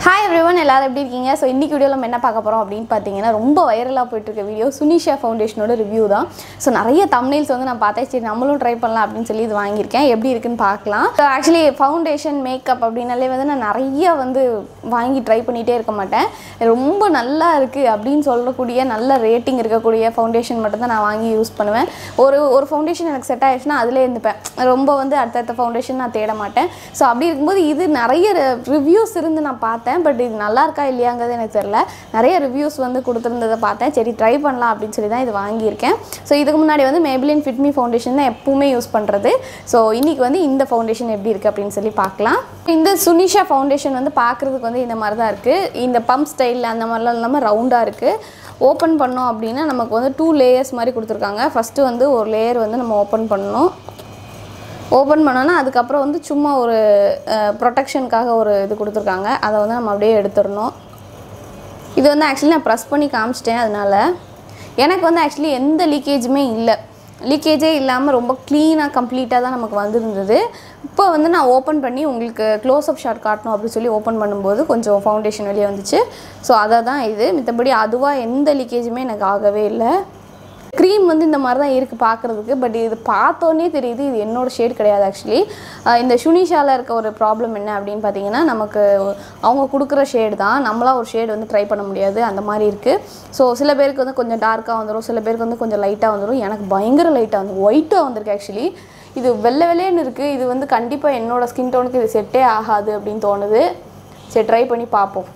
Hi everyone எல்லாரும் எப்படி இருக்கீங்க ஸோ இன்னைக்கு வீடியோவில் நம்ம என்ன பார்க்க போகிறோம் அப்படின்னு பார்த்தீங்கன்னா ரொம்ப வைரலாக போயிட்டு இருக்க வீடியோ சுனிஷா ஃபவுண்டேஷனோட ரிவ்யூ தான் ஸோ நிறைய தம்னைல்ஸ் வந்து நான் பார்த்தேன் சரி நம்மளும் ட்ரை பண்ணலாம் அப்படின்னு சொல்லி இது வாங்கியிருக்கேன் எப்படி இருக்குன்னு பார்க்கலாம் ஸோ ஆக்சுவலி ஃபவுண்டேஷன் மேக்கப் அப்படின்னாலே வந்து நான் நிறைய வந்து வாங்கி ட்ரை பண்ணிகிட்டே இருக்க மாட்டேன் ரொம்ப நல்லா இருக்குது அப்படின்னு சொல்லக்கூடிய நல்ல ரேட்டிங் இருக்கக்கூடிய ஃபவுண்டேஷன் மட்டும்தான் நான் வாங்கி யூஸ் பண்ணுவேன் ஒரு ஒரு ஃபவுண்டேஷன் எனக்கு செட் ஆயிடுச்சுன்னா அதிலே இருந்துப்பேன் ரொம்ப வந்து அடுத்தடுத்த ஃபவுண்டேஷன் நான் தேட மாட்டேன் ஸோ அப்படி இருக்கும்போது இது நிறைய ரிவ்யூஸ் இருந்து நான் பார்த்தேன் பட் இது நல்லா இருக்கா இல்லையாங்கிறது எனக்கு தெரியல நிறைய ரிவ்யூஸ் வந்து கொடுத்துருந்ததை பார்த்தேன் சரி ட்ரை பண்ணலாம் அப்படின்னு சொல்லி தான் இது வாங்கியிருக்கேன் ஸோ இதுக்கு முன்னாடி வந்து மேபிளின் ஃபிட்மி ஃபவுண்டேஷன் தான் எப்பவுமே யூஸ் பண்ணுறது ஸோ இன்றைக்கி வந்து இந்த ஃபவுண்டேஷன் எப்படி இருக்குது அப்படின்னு சொல்லி பார்க்கலாம் இந்த சுனிஷா ஃபவுண்டேஷன் வந்து பார்க்குறதுக்கு வந்து இந்த மாதிரி தான் இருக்குது இந்த பம்ப் ஸ்டைலில் அந்த மாதிரிலாம் இல்லாமல் ரவுண்டாக இருக்குது ஓப்பன் பண்ணோம் அப்படின்னா நமக்கு வந்து டூ லேயர்ஸ் மாதிரி கொடுத்துருக்காங்க ஃபஸ்ட்டு வந்து ஒரு லேயர் வந்து நம்ம ஓப்பன் பண்ணணும் ஓப்பன் பண்ணோன்னா அதுக்கப்புறம் வந்து சும்மா ஒரு ப்ரொடெக்ஷனுக்காக ஒரு இது கொடுத்துருக்காங்க அதை வந்து நம்ம அப்படியே எடுத்துடணும் இது வந்து ஆக்சுவலி நான் ப்ரெஸ் பண்ணி காமிச்சிட்டேன் அதனால எனக்கு வந்து ஆக்சுவலி எந்த லீக்கேஜுமே இல்லை லீக்கேஜே இல்லாமல் ரொம்ப க்ளீனாக கம்ப்ளீட்டாக தான் நமக்கு வந்திருந்தது இப்போ வந்து நான் ஓப்பன் பண்ணி உங்களுக்கு க்ளோஸ்அப் ஷாட் காட்டணும் அப்படின்னு சொல்லி ஓப்பன் பண்ணும்போது கொஞ்சம் ஃபவுண்டேஷன் வெளியே வந்துச்சு ஸோ அதை தான் இது மித்தபடி அதுவாக எந்த லீக்கேஜுமே எனக்கு ஆகவே இல்லை க்ரீம் வந்து இந்த மாதிரி தான் இருக்குது பார்க்குறதுக்கு பட் இது பார்த்தோன்னே தெரியுது இது என்னோட ஷேட் கிடையாது ஆக்சுவலி இந்த ஷுனிஷாவில் இருக்க ஒரு ப்ராப்ளம் என்ன அப்படின்னு பார்த்தீங்கன்னா நமக்கு அவங்க கொடுக்குற ஷேடு தான் நம்மளா ஒரு ஷேடு வந்து ட்ரை பண்ண முடியாது அந்த மாதிரி இருக்குது ஸோ சில பேருக்கு வந்து கொஞ்சம் டார்க்காக வந்துடும் சில பேருக்கு வந்து கொஞ்சம் லைட்டாக வந்துடும் எனக்கு பயங்கர லைட்டாக வந்து ஒயிட்டாக வந்திருக்கு ஆக்சுவலி இது வெள்ளை வெள்ளைன்னு இருக்குது இது வந்து கண்டிப்பாக என்னோட ஸ்கின் டோனுக்கு இது செட்டே ஆகாது அப்படின்னு தோணுது சரி ட்ரை பண்ணி பார்ப்போம்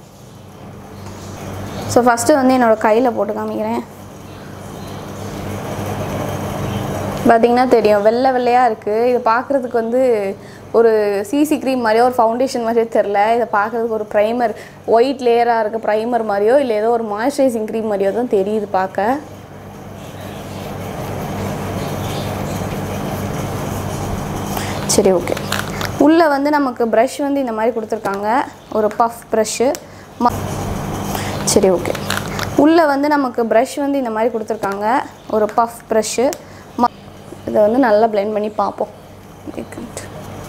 ஸோ ஃபஸ்ட்டு வந்து என்னோடய கையில் போட்டு காமிக்கிறேன் பார்த்தீங்கன்னா தெரியும் வெள்ளை வெள்ளையாக இருக்குது இது பார்க்குறதுக்கு வந்து ஒரு சிசி க்ரீம் மாதிரியோ ஒரு ஃபவுண்டேஷன் மாதிரியோ தெரில இதை பார்க்குறதுக்கு ஒரு ப்ரைமர் ஒயிட் லேயராக இருக்க ப்ரைமர் மாதிரியோ இல்லை ஏதோ ஒரு மாய்ஸ்சரைசிங் க்ரீம் மாதிரியோ தான் தெரியுது பார்க்க சரி ஓகே உள்ளே வந்து நமக்கு ப்ரஷ் வந்து இந்த மாதிரி கொடுத்துருக்காங்க ஒரு பஃப் ப்ரஷ்ஷு ம சரி ஓகே உள்ளே வந்து நமக்கு ப்ரஷ் வந்து இந்த மாதிரி கொடுத்துருக்காங்க ஒரு பஃப் ப்ரஷ்ஷு ம இதை வந்து நல்லா பிளெண்ட் பண்ணி பார்ப்போம் இருக்குன்ட்டு.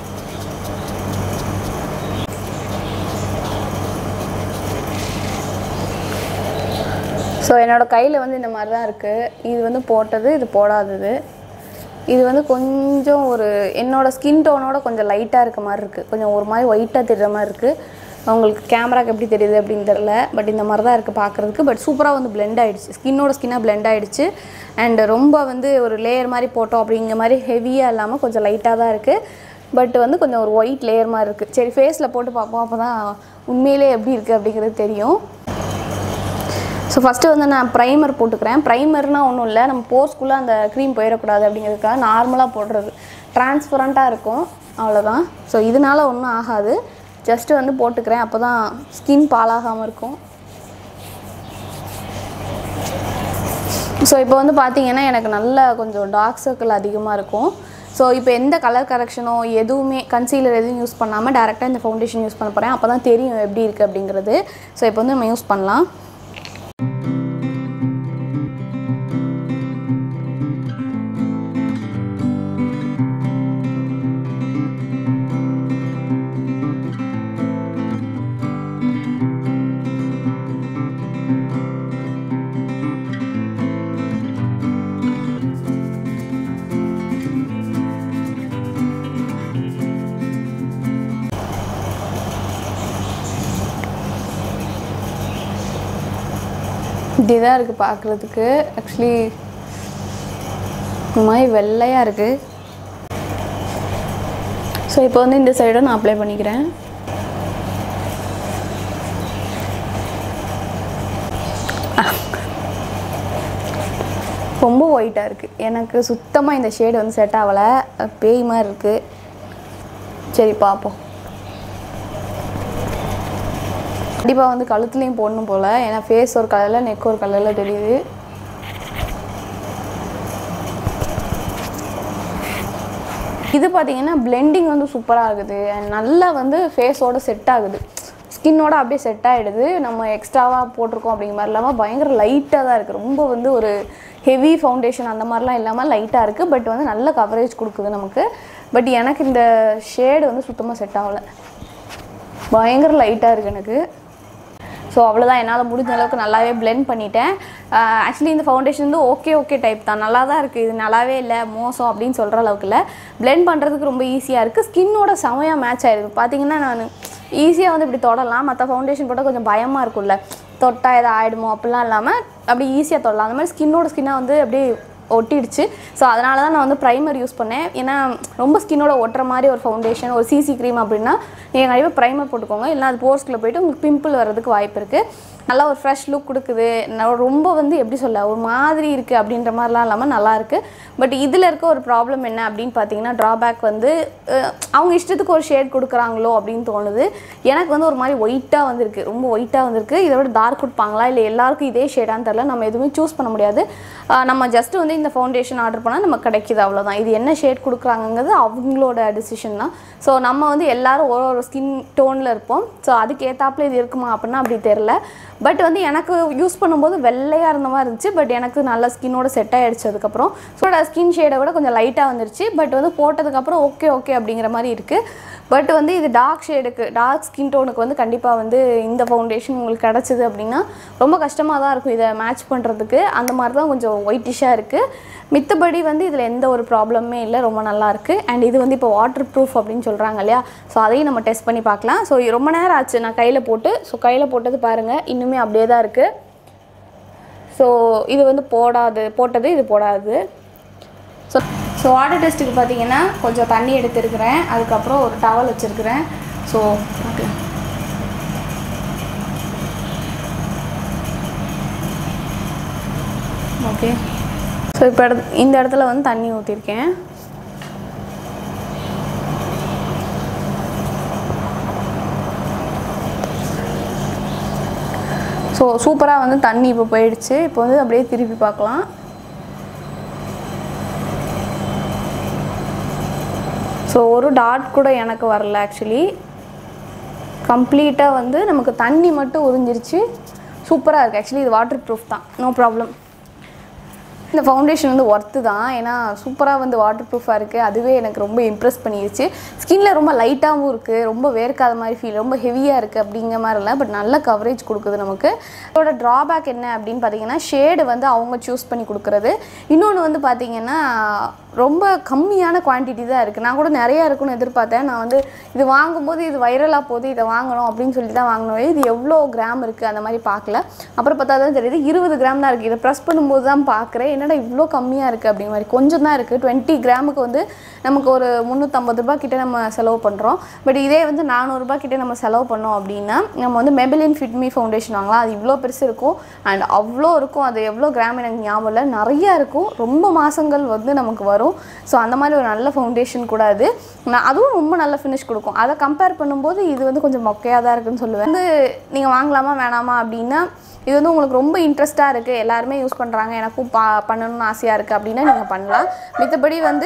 ஸோ என்னோடய கையில் வந்து இந்த மாதிரி தான் இருக்குது இது வந்து போட்டது இது போடாதது இது வந்து கொஞ்சம் ஒரு என்னோட ஸ்கின் டோனோட கொஞ்சம் லைட்டாக இருக்க மாதிரி இருக்குது கொஞ்சம் ஒரு மாதிரி ஒயிட்டாக தெரிகிற மாதிரி இருக்குது உங்களுக்கு கேமராக்கு எப்படி தெரியுது அப்படின்னு தெரில பட் இந்த மாதிரி தான் இருக்குது பார்க்குறதுக்கு பட் சூப்பராக வந்து blend ஆகிடுச்சு ஸ்கின்னோட ஸ்கின்னாக blend ஆகிடுச்சு அண்ட் ரொம்ப வந்து ஒரு லேயர் மாதிரி போட்டோம் அப்படிங்கிற மாதிரி ஹெவியாக இல்லாமல் கொஞ்சம் லைட்டாக தான் இருக்குது பட் வந்து கொஞ்சம் ஒரு ஒயிட் லேயர் மாதிரி இருக்குது சரி ஃபேஸில் போட்டு பார்ப்போம் அப்போ தான் உண்மையிலே எப்படி இருக்குது அப்படிங்கிறது தெரியும் ஸோ ஃபஸ்ட்டு வந்து நான் ப்ரைமர் போட்டுக்கிறேன் ப்ரைமர்னால் ஒன்றும் இல்லை நம்ம போர்ஸ்குள்ளே அந்த க்ரீம் போயிடக்கூடாது அப்படிங்கிறதுக்காக நார்மலாக போடுறது டிரான்ஸ்பரண்ட்டாக இருக்கும் அவ்வளோதான் ஸோ இதனால் ஒன்றும் ஆகாது ஜஸ்ட்டு வந்து போட்டுக்கிறேன் அப்போ தான் ஸ்கின் பாலாகாமல் இருக்கும் ஸோ இப்போ வந்து பார்த்தீங்கன்னா எனக்கு நல்ல கொஞ்சம் டார்க் சர்க்கிள் அதிகமாக இருக்கும் ஸோ இப்போ எந்த கலர் கரெக்ஷனோ எதுவுமே கன்சீலர் எதுவும் யூஸ் பண்ணாமல் டேரெக்டாக இந்த ஃபவுண்டேஷன் யூஸ் பண்ண போகிறேன் அப்போ தான் தெரியும் எப்படி இருக்குது அப்படிங்கிறது ஸோ இப்போ வந்து நம்ம யூஸ் பண்ணலாம் இப்படி தான் இருக்குது பார்க்குறதுக்கு ஆக்சுவலி இந்த மாதிரி வெள்ளையாக இருக்குது ஸோ இப்போ வந்து இந்த சைடும் நான் அப்ளை பண்ணிக்கிறேன் ரொம்ப ஒயிட்டாக இருக்குது எனக்கு சுத்தமாக இந்த ஷேடு வந்து செட் ஆகலை பேய் மாதிரி இருக்குது சரி பார்ப்போம் கண்டிப்பாக வந்து கழுத்துலேயும் போடணும் போல் ஏன்னா ஃபேஸ் ஒரு கலரில் நெக் ஒரு கலரில் தெரியுது இது பார்த்தீங்கன்னா பிளெண்டிங் வந்து சூப்பராக இருக்குது and நல்லா வந்து ஃபேஸோட செட் ஆகுது ஸ்கின்னோட அப்படியே செட் ஆகிடுது நம்ம எக்ஸ்ட்ராவாக போட்டிருக்கோம் அப்படிங்கிற மாதிரி இல்லாமல் பயங்கர லைட்டாக தான் இருக்குது ரொம்ப வந்து ஒரு ஹெவி ஃபவுண்டேஷன் அந்த மாதிரிலாம் இல்லாமல் லைட்டாக இருக்குது பட் வந்து நல்ல கவரேஜ் கொடுக்குது நமக்கு பட் எனக்கு இந்த ஷேடு வந்து சுத்தமாக செட் ஆகலை பயங்கர லைட்டாக இருக்குது எனக்கு ஸோ அவ்வளோதான் என்னால் முடிஞ்ச அளவுக்கு நல்லாவே blend பண்ணிட்டேன் ஆக்சுவலி இந்த ஃபவுண்டேஷன் வந்து ஓகே ஓகே டைப் தான் நல்லா தான் இருக்குது இது நல்லாவே இல்லை மோசம் அப்படின்னு சொல்கிற அளவுக்கு இல்லை blend பண்ணுறதுக்கு ரொம்ப ஈஸியாக இருக்குது ஸ்கின்னோட செமையாக மேட்ச் ஆயிருக்கு பார்த்தீங்கன்னா நான் ஈஸியாக வந்து இப்படி தொடலாம் மற்ற ஃபவுண்டேஷன் போட்டால் கொஞ்சம் பயமாக இருக்கும்ல தொட்டால் எதாவது ஆகிடுமோ அப்படிலாம் இல்லாமல் அப்படி ஈஸியாக தொடலாம் அந்த மாதிரி ஸ்கின்னோட ஸ்கின்னாக வந்து அப்படியே ஒட்டிடுச்சு ஸோ அதனால தான் நான் வந்து ப்ரைமர் யூஸ் பண்ணேன் ஏன்னா ரொம்ப ஸ்கின்னோட ஒட்டுற மாதிரி ஒரு ஃபவுண்டேஷன் ஒரு சிசி க்ரீம் அப்படின்னா நீங்கள் கண்டிப்பாக ப்ரைமர் போட்டுக்கோங்க இல்லைனா அது போர்ஸ்குள்ளே போயிட்டு உங்களுக்கு பிம்பிள் வர்றதுக்கு வாய்ப்பு இருக்குது நல்லா ஒரு ஃப்ரெஷ் லுக் கொடுக்குது ந- ரொம்ப வந்து எப்படி சொல்ல ஒரு மாதிரி இருக்குது அப்படின்ற மாதிரிலாம் இல்லாமல் நல்லா இருக்கு பட் இதில் இருக்க ஒரு ப்ராப்ளம் என்ன அப்படின்னு பார்த்தீங்கன்னா ட்ராபேக் வந்து அஹ், அவங்க இஷ்டத்துக்கு ஒரு ஷேட் கொடுக்குறாங்களோ அப்படின்னு தோணுது எனக்கு வந்து ஒரு மாதிரி ஒயிட்டாக வந்திருக்கு ரொம்ப ஒயிட்டாக வந்திருக்கு இதை விட டார்க் கொடுப்பாங்களா இல்லை எல்லாருக்கும் இதே ஷேடான்னு தெரில நம்ம எதுவுமே சூஸ் பண்ண முடியாது அஹ், நம்ம ஜஸ்ட் வந்து இந்த ஃபவுண்டேஷன் ஆர்டர் பண்ணால் நமக்கு கிடைக்குது அவ்வளோதான் இது என்ன ஷேட் கொடுக்குறாங்கங்கிறது அவங்களோட டிசிஷன் தான் ஸோ நம்ம வந்து எல்லாரும் ஒரு ஒரு ஸ்கின் டோனில் இருப்போம் ஸோ அதுக்கு ஏத்தாப்புல இது இருக்குமா அப்படின்னா அப்படி தெரில பட் வந்து எனக்கு யூஸ் பண்ணும்போது வெள்ளையாக இருந்த மாதிரி இருந்துச்சு பட் எனக்கு நல்ல ஸ்கின்னோட செட் ஆகிடுச்சு அதுக்கப்புறம் ஸோ ஸ்கின் ஷேடை விட கொஞ்சம் லைட்டாக வந்துருச்சு பட் வந்து போட்டதுக்கப்புறம் ஓகே ஓகே அப்படிங்கிற மாதிரி இருக்குது பட் வந்து இது டார்க் ஷேடுக்கு டார்க் ஸ்கின் டோனுக்கு வந்து கண்டிப்பாக வந்து இந்த ஃபவுண்டேஷன் உங்களுக்கு கிடச்சிது அப்படின்னா ரொம்ப கஷ்டமாக தான் இருக்கும் இதை மேட்ச் பண்ணுறதுக்கு அந்த மாதிரி தான் கொஞ்சம் ஒயிட்டிஷாக இருக்குது மித்தபடி வந்து இதில் எந்த ஒரு ப்ராப்ளமே இல்லை ரொம்ப நல்லா இருக்கு அண்ட் இது வந்து இப்போ வாட்டர் ப்ரூஃப் அப்படின்னு சொல்கிறாங்க இல்லையா ஸோ அதையும் நம்ம டெஸ்ட் பண்ணி பார்க்கலாம் ஸோ ரொம்ப நேரம் ஆச்சு நான் கையில் போட்டு ஸோ கையில் போட்டது பாருங்கள் இன்னுமே அப்படியே தான் இருக்குது ஸோ இது வந்து போடாது போட்டது இது போடாது ஸோ ஸோ வாட்டர் டெஸ்ட்டுக்கு பார்த்தீங்கன்னா கொஞ்சம் தண்ணி எடுத்துருக்கிறேன் அதுக்கப்புறம் ஒரு டவல் வச்சுருக்கிறேன் ஸோ ஓகே ஸோ இப்போ இந்த இடத்துல வந்து தண்ணி ஊற்றிருக்கேன் ஸோ சூப்பராக வந்து தண்ணி இப்போ போயிடுச்சு இப்போ வந்து அப்படியே திருப்பி பார்க்கலாம் ஸோ ஒரு டாட் கூட எனக்கு வரல ஆக்சுவலி கம்ப்ளீட்டாக வந்து நமக்கு தண்ணி மட்டும் உறிஞ்சிருச்சு சூப்பராக இருக்குது ஆக்சுவலி இது வாட்டர் ப்ரூஃப் தான் நோ ப்ராப்ளம் இந்த ஃபவுண்டேஷன் வந்து ஒர்த்து தான் ஏன்னா சூப்பராக வந்து வாட்டர் ப்ரூஃபாக இருக்குது அதுவே எனக்கு ரொம்ப இம்ப்ரெஸ் பண்ணிடுச்சு ஸ்கின்ல ரொம்ப லைட்டாகவும் இருக்குது ரொம்ப வேர்க்காத மாதிரி ஃபீல் ரொம்ப ஹெவியாக இருக்குது அப்படிங்கிற மாதிரி இல்லை பட் நல்ல கவரேஜ் கொடுக்குது நமக்கு இதோட ட்ராபேக் என்ன அப்படின்னு பார்த்தீங்கன்னா ஷேடு வந்து அவங்க சூஸ் பண்ணி கொடுக்குறது இன்னொன்று வந்து பார்த்தீங்கன்னா ரொம்ப கம்மியான குவான்டிட்டி தான் இருக்குது நான் கூட நிறையா இருக்குன்னு எதிர்பார்த்தேன் நான் வந்து இது வாங்கும்போது இது வைரலாக போகுது இதை வாங்கணும் அப்படின்னு சொல்லி தான் வாங்கினோம் இது எவ்வளோ கிராம் இருக்குது அந்த மாதிரி பார்க்கல அப்புறம் பார்த்தா தான் தெரியுது இருபது கிராம் தான் இருக்குது இதை ப்ரெஸ் பண்ணும்போது தான் பார்க்குறேன் என்னடா இவ்வளோ கம்மியாக இருக்குது அப்படிங்கிற மாதிரி கொஞ்சம் தான் இருக்குது டுவெண்ட்டி கிராமுக்கு வந்து நமக்கு ஒரு முந்நூற்றம்பது ரூபாய் கிட்ட நம்ம செலவு பண்ணுறோம் பட் இதே வந்து நானூறுரூபா கிட்ட நம்ம செலவு பண்ணோம் அப்படின்னா நம்ம வந்து மெபிலின் ஃபிட்மி ஃபவுண்டேஷன் வாங்கலாம் அது இவ்வளோ பெருசு இருக்கும் அண்ட் அவ்வளோ இருக்கும் அது எவ்வளோ கிராம் எனக்கு ஞாபகம் இல்லை நிறையா இருக்கும் ரொம்ப மாதங்கள் வந்து நமக்கு வரும் ஸோ அந்த மாதிரி ஒரு நல்ல ஃபவுண்டேஷன் கூட அது நான் அதுவும் ரொம்ப நல்ல ஃபினிஷ் கொடுக்கும் அதை கம்பேர் பண்ணும்போது இது வந்து கொஞ்சம் மொக்கையாக தான் இருக்குன்னு சொல்லுவேன் வந்து நீங்கள் வாங்கலாமா வேணாமா அப்படின்னா இது வந்து உங்களுக்கு ரொம்ப இன்ட்ரெஸ்ட்டாக இருக்குது எல்லாருமே யூஸ் பண்ணுறாங்க எனக்கும் பா பண்ணணும்னு ஆசையாக இருக்குது அப்படின்னா நீங்கள் பண்ணலாம் மித்தபடி வந்து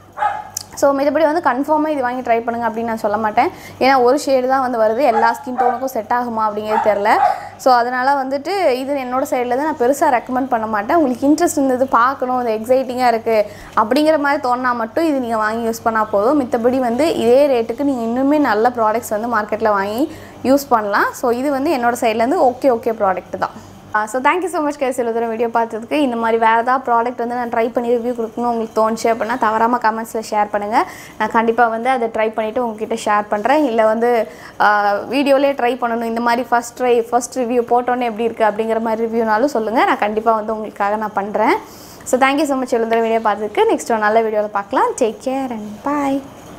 ஸோ மித்தபடி வந்து கன்ஃபார்மாக இது வாங்கி ட்ரை பண்ணுங்க அப்படின்னு நான் சொல்ல மாட்டேன் ஏன்னா ஒரு ஷேடு தான் வந்து வருது எல்லா ஸ்கின் டோனுக்கும் செட் ஆகுமா அப்படிங்கிறது தெரில ஸோ அதனால் வந்துட்டு இது என்னோட சைடில் தான் நான் பெருசாக ரெக்கமெண்ட் பண்ண மாட்டேன் உங்களுக்கு இன்ட்ரெஸ்ட் இருந்தது பார்க்கணும் இது எக்ஸைட்டிங்காக இருக்குது அப்படிங்கிற மாதிரி தோணா மட்டும் இது நீங்கள் வாங்கி யூஸ் பண்ணால் போதும் மித்தபடி வந்து இதே ரேட்டுக்கு நீங்கள் இன்னுமே நல்ல ப்ராடக்ட்ஸ் வந்து மார்க்கெட்டில் வாங்கி யூஸ் பண்ணலாம் ஸோ இது வந்து என்னோட சைட்லேருந்து ஓகே ஓகே ப்ராடக்ட் தான் so thank you so much guys இவ்வளோ தூரம் வீடியோ பார்த்ததுக்கு இந்த மாதிரி வேறு ஏதாவது ப்ராடக்ட் வந்து நான் ட்ரை பண்ணி ரிவ்யூ கொடுக்கணும் உங்களுக்கு தோணுச்சு அப்படின்னா தவறாமல் கமெண்ட்ஸில் ஷேர் பண்ணுங்கள் நான் கண்டிப்பாக வந்து அதை ட்ரை பண்ணிவிட்டு உங்ககிட்ட ஷேர் பண்ணுறேன் இல்லை வந்து வீடியோலேயே ட்ரை பண்ணணும் இந்த மாதிரி ஃபஸ்ட் ட்ரை ஃபஸ்ட் ரிவ்யூ போட்டோன்னே எப்படி இருக்குது அப்படிங்கிற மாதிரி ரிவ்யூனாலும் சொல்லுங்கள் நான் கண்டிப்பாக வந்து உங்களுக்காக நான் பண்ணுறேன் ஸோ தேங்க்யூ ஸோ மச் இவ்வளோ தூரம் வீடியோ பார்த்ததுக்கு நெக்ஸ்ட் ஒரு நல்ல வீடியோவில் பார்க்கலாம் டேக் கேர் அண்ட் பாய்